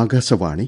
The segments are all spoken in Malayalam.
ആകാശവാണി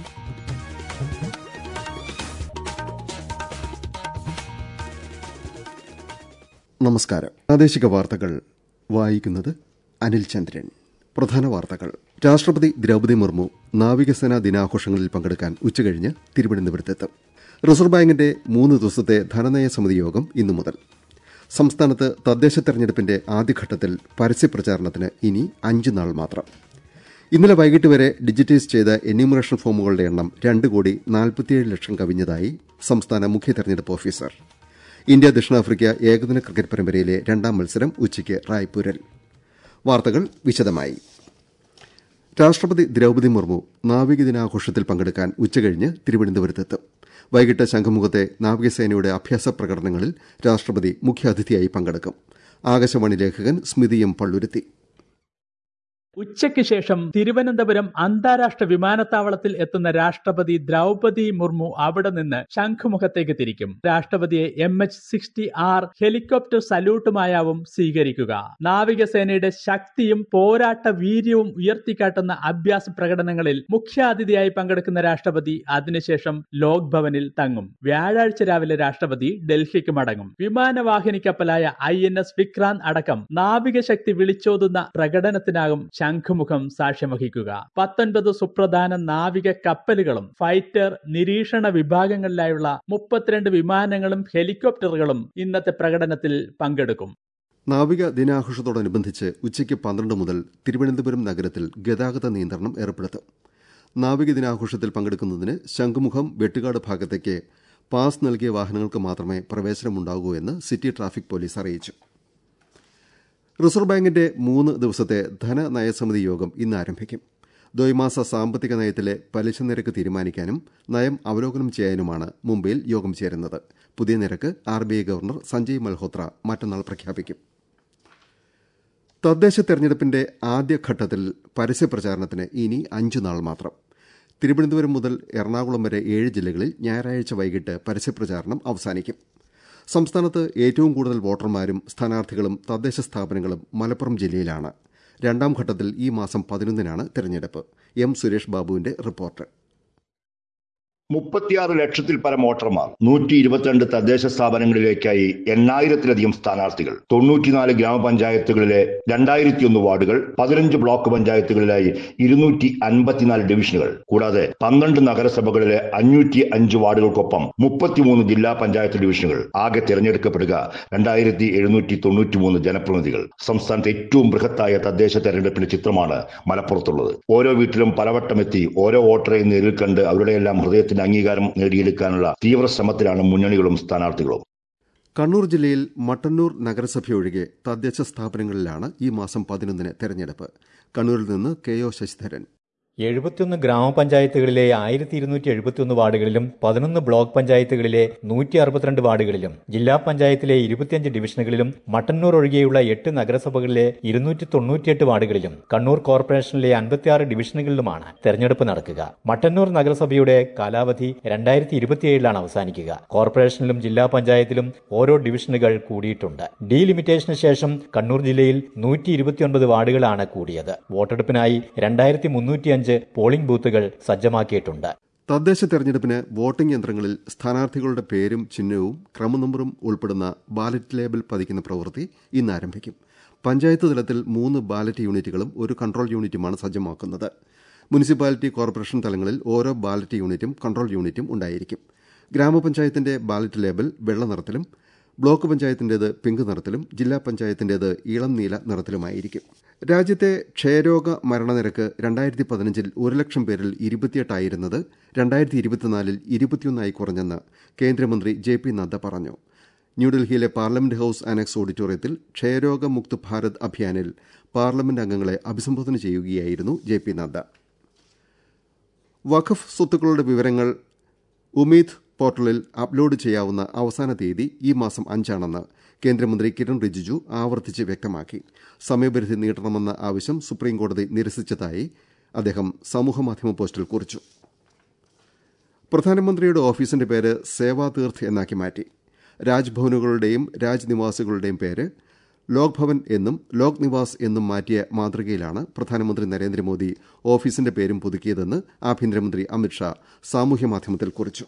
നമസ്കാരം പ്രാദേശിക വാർത്തകൾ വായിക്കുന്നത് അനിൽ ചന്ദ്രൻ പ്രധാന വാർത്തകൾ രാഷ്ട്രപതി ദ്രൌപദി മുർമു നാവികസേനാ ദിനാഘോഷങ്ങളിൽ പങ്കെടുക്കാൻ ഉച്ചകഴിഞ്ഞ് തിരുവനന്തപുരത്തെത്തും റിസർവ് ബാങ്കിന്റെ മൂന്ന് ദിവസത്തെ ധനനയ സമിതി യോഗം ഇന്നു മുതൽ സംസ്ഥാനത്ത് തദ്ദേശ തെരഞ്ഞെടുപ്പിന്റെ ആദ്യഘട്ടത്തിൽ പരസ്യപ്രചാരണത്തിന് ഇനി അഞ്ച് നാൾ മാത്രം ഇന്നലെ വൈകിട്ട് വരെ ഡിജിറ്റൈസ് ചെയ്ത എന്യൂമറേഷൻ ഫോമുകളുടെ എണ്ണം രണ്ട് കോടി നാൽപ്പത്തിയേഴ് ലക്ഷം കവിഞ്ഞതായി സംസ്ഥാന മുഖ്യ തെരഞ്ഞെടുപ്പ് ഓഫീസർ ഇന്ത്യ ദക്ഷിണാഫ്രിക്ക ഏകദിന ക്രിക്കറ്റ് പരമ്പരയിലെ രണ്ടാം മത്സരം ഉച്ചയ്ക്ക് റായ്പൂരിൽ വാർത്തകൾ വിശദമായി രാഷ്ട്രപതി ദ്രൌപദി മുർമു നാവിക ദിനാഘോഷത്തിൽ പങ്കെടുക്കാൻ ഉച്ചകഴിഞ്ഞ് തിരുവനന്തപുരത്തെത്തും വൈകിട്ട് ശംഖുമുഖത്തെ നാവികസേനയുടെ അഭ്യാസ പ്രകടനങ്ങളിൽ രാഷ്ട്രപതി മുഖ്യാതിഥിയായി പങ്കെടുക്കും ആകാശവാണി ലേഖകൻ സ്മിതി എം പള്ളുരുത്തി ഉച്ചയ്ക്ക് ശേഷം തിരുവനന്തപുരം അന്താരാഷ്ട്ര വിമാനത്താവളത്തിൽ എത്തുന്ന രാഷ്ട്രപതി ദ്രൗപതി മുർമു അവിടെ നിന്ന് ശംഖുമുഖത്തേക്ക് തിരിക്കും രാഷ്ട്രപതിയെ M H sixty R helicopter സല്യൂട്ടുമായാവും സ്വീകരിക്കുക നാവികസേനയുടെ ശക്തിയും പോരാട്ട വീര്യവും ഉയർത്തിക്കാട്ടുന്ന അഭ്യാസ പ്രകടനങ്ങളിൽ മുഖ്യാതിഥിയായി പങ്കെടുക്കുന്ന രാഷ്ട്രപതി അതിനുശേഷം ലോക് ഭവനിൽ തങ്ങും വ്യാഴാഴ്ച രാവിലെ രാഷ്ട്രപതി ഡൽഹിക്ക് മടങ്ങും വിമാനവാഹിനി കപ്പലായ ഐ എൻ എസ് വിക്രാന്ത് അടക്കം നാവികശക്തി വിളിച്ചോതുന്ന പ്രകടനത്തിനാകും ശംഖുമുഖം സാക്ഷ്യം വഹിക്കുക പത്തൊൻപത് സുപ്രധാന നാവിക കപ്പലുകളും ഫൈറ്റർ നിരീക്ഷണ വിഭാഗങ്ങളിലായുള്ള മുപ്പത്തിരണ്ട് വിമാനങ്ങളും ഹെലികോപ്റ്ററുകളും ഇന്നത്തെ പ്രകടനത്തിൽ പങ്കെടുക്കും നാവിക ദിനാഘോഷത്തോടനുബന്ധിച്ച് ഉച്ചയ്ക്ക് പന്ത്രണ്ട് മുതൽ തിരുവനന്തപുരം നഗരത്തിൽ ഗതാഗത നിയന്ത്രണം ഏർപ്പെടുത്തും നാവിക ദിനാഘോഷത്തിൽ പങ്കെടുക്കുന്നതിന് ശംഖുമുഖം വെട്ടുകാട് ഭാഗത്തേക്ക് പാസ് നൽകിയ വാഹനങ്ങൾക്ക് മാത്രമേ പ്രവേശനമുണ്ടാകൂ എന്ന് സിറ്റി ട്രാഫിക് പോലീസ് അറിയിച്ചു റിസർവ് ബാങ്കിന്റെ മൂന്ന് ദിവസത്തെ ധനനയസമിതി യോഗം ഇന്ന് ആരംഭിക്കും ദ്വൈമാസ സാമ്പത്തിക നയത്തിലെ പലിശ നിരക്ക് തീരുമാനിക്കാനും നയം അവലോകനം ചെയ്യാനുമാണ് മുംബൈയിൽ യോഗം ചേരുന്നത് പുതിയ നിരക്ക് R B I governor Sanjay Malhotra മറ്റന്നാൾ പ്രഖ്യാപിക്കും തദ്ദേശ തെരഞ്ഞെടുപ്പിന്റെ ആദ്യഘട്ടത്തിൽ പരസ്യപ്രചാരണത്തിന് ഇനി അഞ്ചു നാൾ മാത്രം തിരുവനന്തപുരം മുതൽ എറണാകുളം വരെ ഏഴ് ജില്ലകളിൽ ഞായറാഴ്ച വൈകിട്ട് പരസ്യപ്രചാരണം അവസാനിക്കും സംസ്ഥാനത്ത് ഏറ്റവും കൂടുതൽ വോട്ടർമാരും സ്ഥാനാർത്ഥികളും തദ്ദേശ സ്ഥാപനങ്ങളും മലപ്പുറം ജില്ലയിലാണ് രണ്ടാം ഘട്ടത്തിൽ ഈ മാസം പതിനൊന്നിനാണ് തെരഞ്ഞെടുപ്പ് എം സുരേഷ് ബാബുവിന്റെ റിപ്പോർട്ട് മുപ്പത്തിയാറ് ലക്ഷത്തിൽ പരം വോട്ടർമാർ നൂറ്റി ഇരുപത്തിരണ്ട് തദ്ദേശ സ്ഥാപനങ്ങളിലേക്കായി എണ്ണായിരത്തിലധികം സ്ഥാനാർത്ഥികൾ തൊണ്ണൂറ്റിനാല് ഗ്രാമപഞ്ചായത്തുകളിലെ രണ്ടായിരത്തി ഒന്ന് വാർഡുകൾ പതിനഞ്ച് ബ്ലോക്ക് പഞ്ചായത്തുകളിലായി ഇരുന്നൂറ്റി അൻപത്തിനാല് ഡിവിഷനുകൾ കൂടാതെ പന്ത്രണ്ട് നഗരസഭകളിലെ അഞ്ഞൂറ്റി അഞ്ച് വാർഡുകൾക്കൊപ്പം മുപ്പത്തിമൂന്ന് ജില്ലാ പഞ്ചായത്ത് ഡിവിഷനുകൾ ആകെ തിരഞ്ഞെടുക്കപ്പെടുക രണ്ടായിരത്തി എഴുന്നൂറ്റി തൊണ്ണൂറ്റിമൂന്ന് ജനപ്രതിനിധികൾ സംസ്ഥാനത്തെ ഏറ്റവും ബൃഹത്തായ തദ്ദേശ തെരഞ്ഞെടുപ്പിന്റെ ചിത്രമാണ് മലപ്പുറത്തുള്ളത് ഓരോ വീട്ടിലും പലവട്ടമെത്തി ഓരോ വോട്ടറെയും നേരിൽ കണ്ട് അവരുടെയെല്ലാം ഹൃദയത്തിന് അംഗീകാരം നേടിയെടുക്കാനുള്ള തീവ്ര ശ്രമത്തിലാണ് മുന്നണികളും സ്ഥാനാർത്ഥികളും കണ്ണൂർ ജില്ലയിൽ മട്ടന്നൂർ നഗരസഭയൊഴികെ തദ്ദേശ സ്ഥാപനങ്ങളിലാണ് ഈ മാസം പതിനൊന്നിന് തെരഞ്ഞെടുപ്പ് കണ്ണൂരിൽ നിന്ന് കെ ഒ ശശിധരൻ എഴുപത്തിയൊന്ന് ഗ്രാമപഞ്ചായത്തുകളിലെ ആയിരത്തി ഇരുന്നൂറ്റി എഴുപത്തിയൊന്ന് വാർഡുകളിലും പതിനൊന്ന് ബ്ലോക്ക് പഞ്ചായത്തുകളിലെ നൂറ്റി അറുപത്തിരണ്ട് വാർഡുകളിലും ജില്ലാ പഞ്ചായത്തിലെ ഇരുപത്തിയഞ്ച് ഡിവിഷനുകളിലും മട്ടന്നൂർ ഒഴികെയുള്ള എട്ട് നഗരസഭകളിലെ ഇരുന്നൂറ്റി തൊണ്ണൂറ്റിയെട്ട് വാർഡുകളിലും കണ്ണൂർ കോർപ്പറേഷനിലെ അൻപത്തിയാറ് ഡിവിഷനുകളിലുമാണ് തെരഞ്ഞെടുപ്പ് നടക്കുക മട്ടന്നൂർ നഗരസഭയുടെ കാലാവധി രണ്ടായിരത്തി ഇരുപത്തിയേഴിലാണ് അവസാനിക്കുക കോർപ്പറേഷനിലും ജില്ലാ പഞ്ചായത്തിലും ഓരോ ഡിവിഷനുകൾ കൂടിയിട്ടുണ്ട് ഡി ലിമിറ്റേഷന് ശേഷം കണ്ണൂർ ജില്ലയിൽ നൂറ്റി ഇരുപത്തിയൊൻപത് വാർഡുകളാണ് കൂടിയത് വോട്ടെടുപ്പിനായി രണ്ടായിരത്തി മുന്നൂറ്റിയഞ്ച് പോളിംഗ് ബൂത്തുകൾ സജ്ജമാക്കിയിട്ടുണ്ട് തദ്ദേശ തെരഞ്ഞെടുപ്പിന് വോട്ടിംഗ് യന്ത്രങ്ങളിൽ സ്ഥാനാർത്ഥികളുടെ പേരും ചിഹ്നവും ക്രമനമ്പറും ഉൾപ്പെടുന്ന ബാലറ്റ് ലേബൽ പതിക്കുന്ന പ്രവൃത്തി ഇന്ന് ആരംഭിക്കും പഞ്ചായത്ത് തലത്തിൽ മൂന്ന് ബാലറ്റ് യൂണിറ്റുകളും ഒരു കൺട്രോൾ യൂണിറ്റുമാണ് സജ്ജമാക്കുന്നത് മുനിസിപ്പാലിറ്റി കോർപ്പറേഷൻ തലങ്ങളിൽ ഓരോ ബാലറ്റ് യൂണിറ്റും കൺട്രോൾ യൂണിറ്റും ഉണ്ടായിരിക്കും ഗ്രാമപഞ്ചായത്തിന്റെ ബാലറ്റ് ലേബൽ വെള്ള നിറത്തിലും ബ്ലോക്ക് പഞ്ചായത്തിന്റേത് പിങ്ക് നിറത്തിലും ജില്ലാ പഞ്ചായത്തിന്റേത് ഇളം നീല നിറത്തിലുമായിരിക്കും രാജ്യത്തെ ക്ഷയരോഗ മരണനിരക്ക് രണ്ടായിരത്തി പതിനഞ്ചിൽ ഒരു ലക്ഷം പേരിൽ ഇരുപത്തിയെട്ടായിരുന്നത് രണ്ടായിരത്തി ഇരുപത്തിനാലിൽ ഇരുപത്തിയൊന്നായി കുറഞ്ഞെന്ന് കേന്ദ്രമന്ത്രി ജെ പി നദ്ദ പറഞ്ഞു ന്യൂഡൽഹിയിലെ പാർലമെന്റ് ഹൌസ് അനക്സ് ഓഡിറ്റോറിയത്തിൽ ക്ഷയരോഗ മുക്ത് ഭാരത് അഭിയാനിൽ പാർലമെന്റ് അംഗങ്ങളെ അഭിസംബോധന ചെയ്യുകയായിരുന്നു ജെ പി നദ്ദ വഖഫ് സ്വത്തുക്കളുടെ വിവരങ്ങൾ ഉമീദ് പോർട്ടലിൽ അപ്ലോഡ് ചെയ്യാവുന്ന അവസാന തീയതി ഈ മാസം അഞ്ചാണെന്ന് കേന്ദ്രമന്ത്രി കിരൺ റിജിജു ആവർത്തിച്ച് വ്യക്തമാക്കി സമയപരിധി നീട്ടണമെന്ന ആവശ്യം സുപ്രീംകോടതി നിരസിച്ചതായി അദ്ദേഹം സമൂഹമാധ്യമ പോസ്റ്റിൽ കുറിച്ചു പ്രധാനമന്ത്രിയുടെ ഓഫീസിന്റെ പേര് സേവാതീർത്ത് എന്നാക്കി മാറ്റി രാജ്ഭവനുകളുടെയും രാജ്നിവാസികളുടെയും പേര് ലോക് ഭവൻ എന്നും ലോക് നിവാസ് എന്നും മാറ്റിയ മാതൃകയിലാണ് പ്രധാനമന്ത്രി നരേന്ദ്രമോദി ഓഫീസിന്റെ പേരും പുതുക്കിയതെന്ന് ആഭ്യന്തരമന്ത്രി അമിത്ഷാ സാമൂഹ്യമാധ്യമത്തിൽ കുറിച്ചു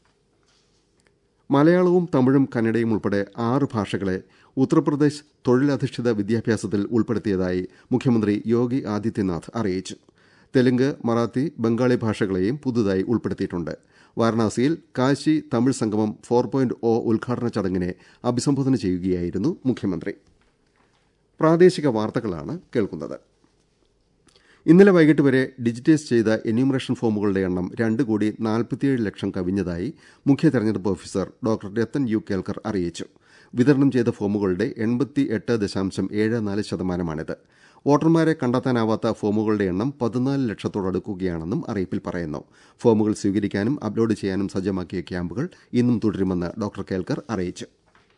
മലയാളവും തമിഴും കന്നഡയും ഉൾപ്പെടെ ആറ് ഭാഷകളെ ഉത്തർപ്രദേശ് തൊഴിലധിഷ്ഠിത വിദ്യാഭ്യാസത്തിൽ ഉൾപ്പെടുത്തിയതായി മുഖ്യമന്ത്രി യോഗി ആദിത്യനാഥ് അറിയിച്ചു തെലുങ്ക് മറാത്തി ബംഗാളി ഭാഷകളെയും പുതുതായി ഉൾപ്പെടുത്തിയിട്ടുണ്ട് വാരണാസിയിൽ കാശി തമിഴ് സംഗമം ഫോർ പോയിന്റ് ഒ ഉദ്ഘാടന ചടങ്ങിനെ അഭിസംബോധന ചെയ്യുകയായിരുന്നു മുഖ്യമന്ത്രി പ്രാദേശിക വാർത്തകളാണ് കേൾക്കുന്നത് ഇന്നലെ വൈകിട്ട് വരെ ഡിജിറ്റൈസ് ചെയ്ത എന്യൂമറേഷൻ ഫോമുകളുടെ എണ്ണം രണ്ട് കോടി നാൽപ്പത്തിയേഴ് ലക്ഷം കവിഞ്ഞതായി മുഖ്യ തെരഞ്ഞെടുപ്പ് officer doctor Rathan U Kelkar അറിയിച്ചു വിതരണം ചെയ്ത ഫോമുകളുടെ എൺപത്തി എട്ട് ദശാംശം ഏഴ് നാല് ശതമാനമാണിത് വോട്ടർമാരെ കണ്ടെത്താനാവാത്ത ഫോമുകളുടെ എണ്ണം പതിനാല് ലക്ഷത്തോടടുക്കുകയാണെന്നും അറിയിപ്പിൽ പറയുന്നു ഫോമുകൾ സ്വീകരിക്കാനും അപ്ലോഡ് ചെയ്യാനും സജ്ജമാക്കിയ ക്യാമ്പുകൾ ഇന്നും തുടരുമെന്ന് ഡോക്ടർ കേൽക്കർ അറിയിച്ചു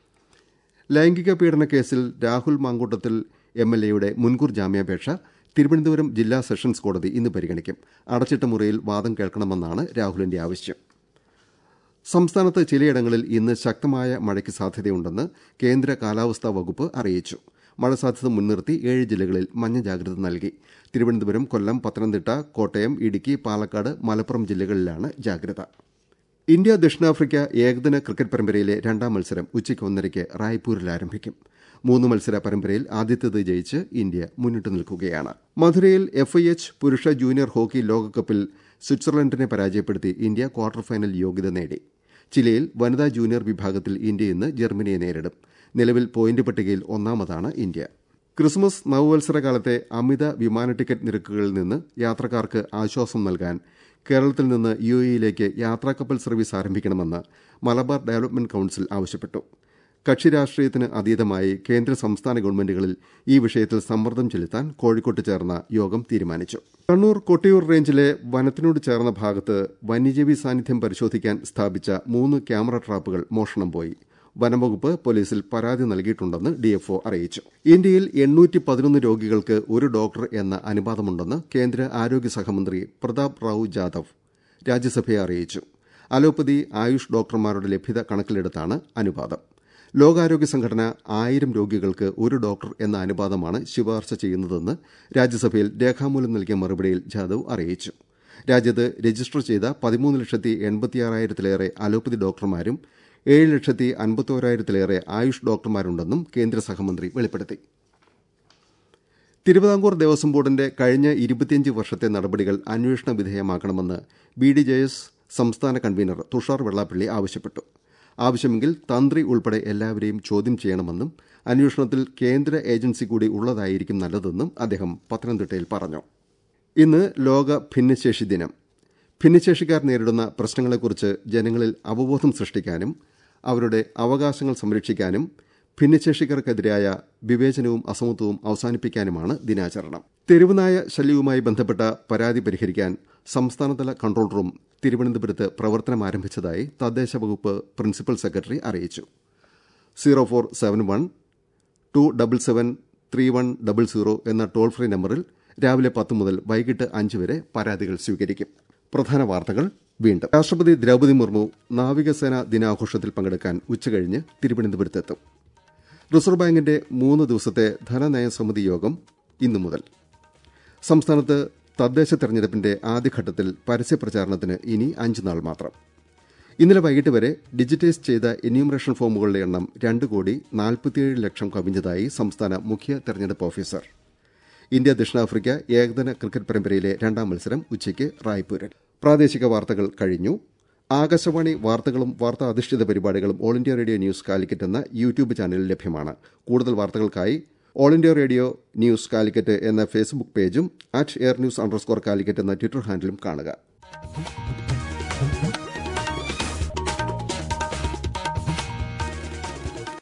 ലൈംഗിക പീഡന കേസിൽ രാഹുൽ മാങ്കൂട്ടത്തിൽ എം എൽ എയുടെ മുൻകൂർ ജാമ്യാപേക്ഷ തിരുവനന്തപുരം ജില്ലാ സെഷൻസ് കോടതി ഇന്ന് പരിഗണിക്കും അടച്ചിട്ട മുറിയിൽ വാദം കേൾക്കണമെന്നാണ് രാഹുലിന്റെ ആവശ്യം സംസ്ഥാനത്ത് ചിലയിടങ്ങളിൽ ഇന്ന് ശക്തമായ മഴയ്ക്ക് സാധ്യതയുണ്ടെന്ന് കേന്ദ്ര കാലാവസ്ഥാ വകുപ്പ് അറിയിച്ചു മഴ സാധ്യത മുൻനിർത്തി ഏഴ് ജില്ലകളിൽ മഞ്ഞ ജാഗ്രത നൽകി തിരുവനന്തപുരം കൊല്ലം പത്തനംതിട്ട കോട്ടയം ഇടുക്കി പാലക്കാട് മലപ്പുറം ജില്ലകളിലാണ് ജാഗ്രത ഇന്ത്യ ദക്ഷിണാഫ്രിക്ക ഏകദിന ക്രിക്കറ്റ് പരമ്പരയിലെ രണ്ടാം മത്സരം ഉച്ചയ്ക്ക് ഒന്നരയ്ക്ക് റായ്പൂരിൽ ആരംഭിക്കും മൂന്ന് മത്സര പരമ്പരയിൽ ആദ്യത്തേത് ജയിച്ച് ഇന്ത്യ മുന്നിട്ട് നിൽക്കുകയാണ് മധുരയിൽ എഫ് ഐ എച്ച് പുരുഷ ജൂനിയർ ഹോക്കി ലോകകപ്പിൽ സ്വിറ്റ്സർലൻഡിനെ പരാജയപ്പെടുത്തി ഇന്ത്യ ക്വാർട്ടർ ഫൈനൽ യോഗ്യത നേടി ചിലയിൽ വനിതാ ജൂനിയർ വിഭാഗത്തിൽ ഇന്ത്യ ഇന്ന് ജർമ്മനിയെ നേരിടും നിലവിൽ പോയിന്റ് പട്ടികയിൽ ഒന്നാമതാണ് ഇന്ത്യ ക്രിസ്മസ് നവവത്സരകാലത്തെ അമിത വിമാന ടിക്കറ്റ് നിരക്കുകളിൽ നിന്ന് യാത്രക്കാർക്ക് ആശ്വാസം നൽകാൻ കേരളത്തിൽ നിന്ന് യു എയിലേക്ക് യാത്രാക്കപ്പൽ സർവീസ് ആരംഭിക്കണമെന്ന് മലബാർ ഡെവലപ്മെന്റ് കൌൺസിൽ ആവശ്യപ്പെട്ടു കക്ഷി രാഷ്ട്രീയത്തിന് അതീതമായി കേന്ദ്ര സംസ്ഥാന ഗവൺമെന്റുകളിൽ ഈ വിഷയത്തിൽ സമ്മർദ്ദം ചെലുത്താൻ കോഴിക്കോട്ട് ചേർന്ന യോഗം തീരുമാനിച്ചു കണ്ണൂർ കൊട്ടിയൂർ റേഞ്ചിലെ വനത്തിനോട് ചേർന്ന ഭാഗത്ത് വന്യജീവി സാന്നിധ്യം പരിശോധിക്കാൻ സ്ഥാപിച്ച മൂന്ന് ക്യാമറ ട്രാപ്പുകൾ മോഷണം പോയി വനംവകുപ്പ് പോലീസിൽ പരാതി നൽകിയിട്ടുണ്ടെന്ന് ഡിഎഫ്ഒ അറിയിച്ചു ഇന്ത്യയിൽ എണ്ണൂറ്റി പതിനൊന്ന് രോഗികൾക്ക് ഒരു ഡോക്ടർ എന്ന അനുപാതമുണ്ടെന്ന് കേന്ദ്ര ആരോഗ്യ സഹമന്ത്രി പ്രതാപ് റാവു ജാദവ് രാജ്യസഭയെ അറിയിച്ചു അലോപ്പതി ആയുഷ് ഡോക്ടർമാരുടെ ലഭ്യത കണക്കിലെടുത്താണ് അനുപാതം ലോകാരോഗ്യ സംഘടന ആയിരം രോഗികൾക്ക് ഒരു ഡോക്ടർ എന്ന അനുപാതമാണ് ശുപാർശ ചെയ്യുന്നതെന്ന് രാജ്യസഭയിൽ രേഖാമൂലം നൽകിയ മറുപടിയിൽ ജാദവ് അറിയിച്ചു രാജ്യത്ത് രജിസ്റ്റർ ചെയ്ത പതിമൂന്ന് ലക്ഷത്തി എൺപത്തിയാറായിരത്തിലേറെ അലോപ്പതി ഡോക്ടർമാരും ഏഴ് ലക്ഷത്തി അൻപത്തോരായിരത്തിലേറെ ആയുഷ് ഡോക്ടർമാരുണ്ടെന്നും കേന്ദ്ര സഹമന്ത്രി വെളിപ്പെടുത്തി തിരുവിതാംകൂർ ദേവസ്വം ബോർഡിന്റെ കഴിഞ്ഞ ഇരുപത്തിയഞ്ച് വർഷത്തെ നടപടികൾ അന്വേഷണ വിധേയമാക്കണമെന്ന് ബി ഡി ജെ എസ് സംസ്ഥാന കൺവീനർ തുഷാർ വെള്ളാപ്പള്ളി ആവശ്യപ്പെട്ടു ആവശ്യമെങ്കിൽ തന്ത്രി ഉൾപ്പെടെ എല്ലാവരെയും ചോദ്യം ചെയ്യണമെന്നും അന്വേഷണത്തിൽ കേന്ദ്ര ഏജൻസി കൂടി ഉള്ളതായിരിക്കും നല്ലതെന്നും അദ്ദേഹം പത്തനംതിട്ടയിൽ പറഞ്ഞു ഇന്ന് ലോക ഭിന്നശേഷി ദിനം ഭിന്നശേഷിക്കാർ നേരിടുന്ന പ്രശ്നങ്ങളെക്കുറിച്ച് ജനങ്ങളിൽ അവബോധം സൃഷ്ടിക്കാനും അവരുടെ അവകാശങ്ങൾ സംരക്ഷിക്കാനും ഭിന്നശേഷിക്കാർക്കെതിരായ വിവേചനവും അസമത്വവും അവസാനിപ്പിക്കാനുമാണ് ദിനാചരണം തെരുവുനായ ശല്യവുമായി ബന്ധപ്പെട്ട പരാതി പരിഹരിക്കാൻ സംസ്ഥാനതല കൺട്രോൾ റൂം തിരുവനന്തപുരത്ത് പ്രവർത്തനം ആരംഭിച്ചതായി തദ്ദേശ വകുപ്പ് പ്രിൻസിപ്പൽ സെക്രട്ടറി അറിയിച്ചു zero four seven one two double seven three one double zero എന്ന ടോൾ ഫ്രീ നമ്പറിൽ രാവിലെ പത്ത് മുതൽ വൈകിട്ട് അഞ്ച് വരെ പരാതികൾ സ്വീകരിക്കും പ്രധാന വാർത്തകൾ വീണ്ടും രാഷ്ട്രപതി ദ്രൌപദി മുർമു നാവികസേന ദിനാഘോഷത്തിൽ പങ്കെടുക്കാൻ ഉച്ചകഴിഞ്ഞ് തിരുവനന്തപുരത്തെത്തും റിസർവ് ബാങ്കിന്റെ മൂന്ന് ദിവസത്തെ ധനനയ സമിതി യോഗം ഇന്നു മുതൽ സംസ്ഥാനത്ത് തദ്ദേശ തെരഞ്ഞെടുപ്പിന്റെ ആദ്യഘട്ടത്തിൽ പരസ്യപ്രചാരണത്തിന് ഇനി അഞ്ച് നാൾ മാത്രം ഇന്നലെ വൈകിട്ട് വരെ ഡിജിറ്റൈസ് ചെയ്ത എന്യൂമറേഷൻ ഫോമുകളുടെ എണ്ണം രണ്ട് കോടി നാൽപ്പത്തിയേഴ് ലക്ഷം കവിഞ്ഞതായി സംസ്ഥാന മുഖ്യ തെരഞ്ഞെടുപ്പ് ഓഫീസർ ഇന്ത്യ ദക്ഷിണാഫ്രിക്ക ഏകദിന ക്രിക്കറ്റ് പരമ്പരയിലെ രണ്ടാം മത്സരം ഉച്ചയ്ക്ക് റായ്പൂരിൽ പ്രാദേശിക വാർത്തകൾ കഴിഞ്ഞു ആകാശവാണി വാർത്തകളും വാർത്താ അധിഷ്ഠിത പരിപാടികളും all India radio news Calicut എന്ന യൂട്യൂബ് ചാനലിൽ ലഭ്യമാണ് കൂടുതൽ വാർത്തകൾക്കായി all India radio news Calicut എന്ന ഫേസ്ബുക്ക് പേജും at air news underscore Calicut എന്ന ട്വിറ്റർ ഹാൻഡിലും കാണുക